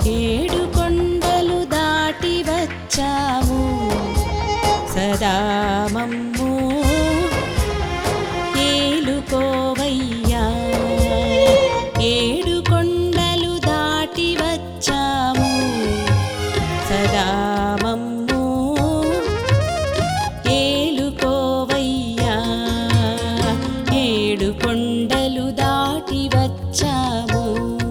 ఏడు కొండలు దాటి వచ్చాము సదా మమ్ము ఏలుకోవయ్యా ఏడు కొండలు దాటి వచ్చాము సదా మమ్ము ఏలుకోవయ్యా ఏడు కొండలు దాటి వచ్చాము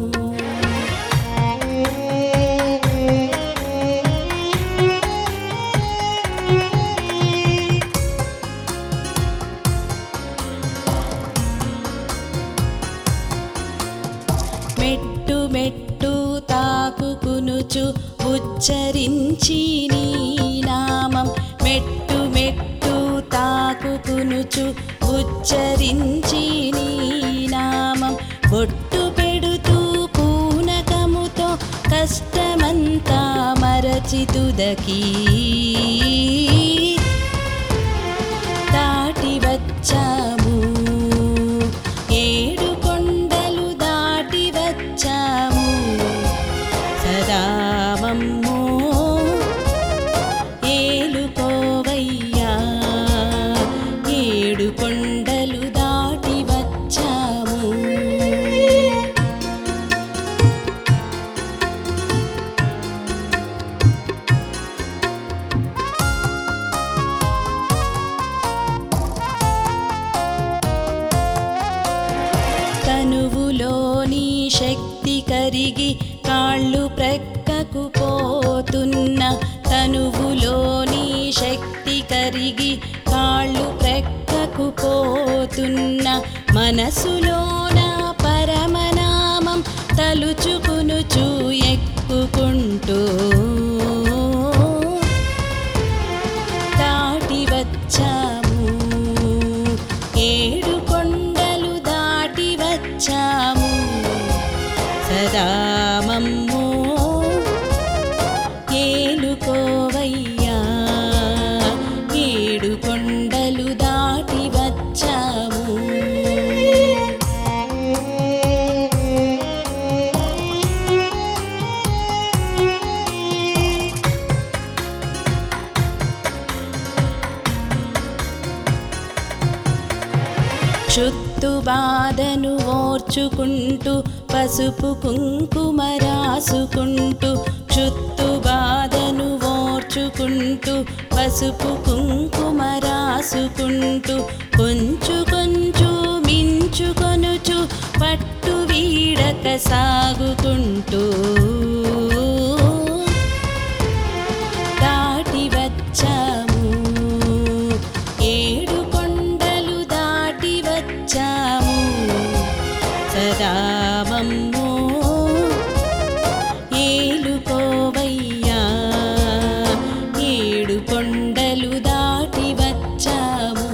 మెట్టు మెట్టు తాకుకునుచు ఉచ్చరించి నీ నామం మెట్టు మెట్టు తాకుకునుచు ఉచ్చరించి నీ నామం బొట్టు పెడుతూ పూనకముతో కష్టమంతా మరచితుదకీ దాటి వచ్చాము ఏడు కొండలు దాటి వచ్చాము సదా మమ్ము ఏలుకోవయ్యా ఏడు కొండలు దాటి వచ్చాము తనువులోని శక్తి కరిగి కాళ్ళు ప్రక్కకు పోతున్న తనువులోని శక్తి కరిగి కాళ్ళు ప్రక్కకు పోతున్న మనసులోన పరమనామం తలుచుకునుచు ఎక్కుకుంటూ దాటి వచ్చాము ఏడు కొండలు దాటి వచ్చాము సదా మమ్ము ఏలుకోవయ్యా ఏడు కొండలు దాటి వచ్చాము క్షుత్తు బాధను ఓర్చుకుంటూ పసుపు కుంకుమ రాసుకుంటూ క్షుత్తు బాధను ఓర్చుకుంటూ పసుపు కుంకుమ రాసుకుంటూ కొంచు కొంచు మించుకొనుచు పట్టు వీడక సాగుకుంటూ దాటి వచ్చాము ఏడు కొండలు దాటి వచ్చాము సదా మమ్ము ఏలుకోవయ్యా ఏడు కొండలు దాటి వచ్చాము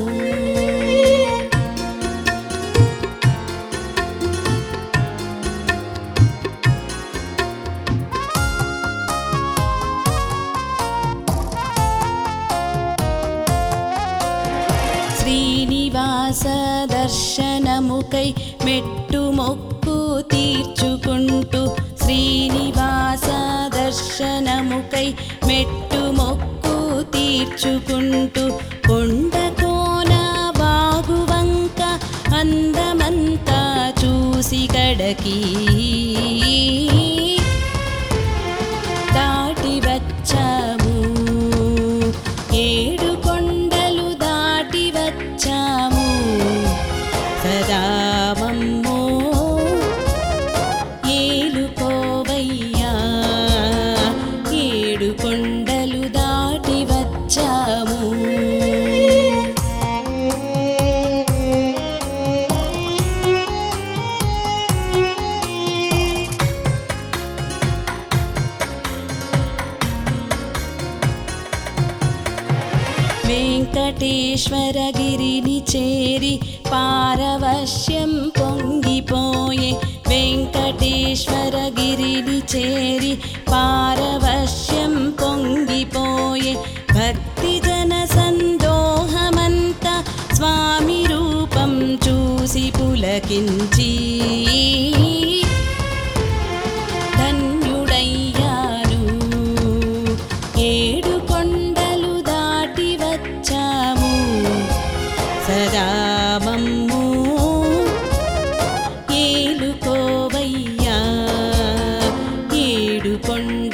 శ్రీనివాస దర్శనముకై మెట్టు మొక్కు తీర్చుకుంటూ శ్రీనివాస దర్శనముకై మెట్టు మొక్కు తీర్చుకుంటూ కొండ కోన బాగువంక అందమంతా చూసి కడకి దాటి వచ్చాము ఏడు కొండలు దాటి వచ్చాము సదా మమ్ము ఏలుకోవయ్యా ఏడు కొండలు దాటి వచ్చాము వెంకటేశ్వరగిరిని చేరి పారవశ్యం పొంగిపోయే వెంకటేశ్వరగిరిని చేరి పారవశ్యం పొంగిపోయే భక్తి జన సందోహమంతా స్వామి రూపం చూసి పులకించి ధన్యుడయ్య కొండ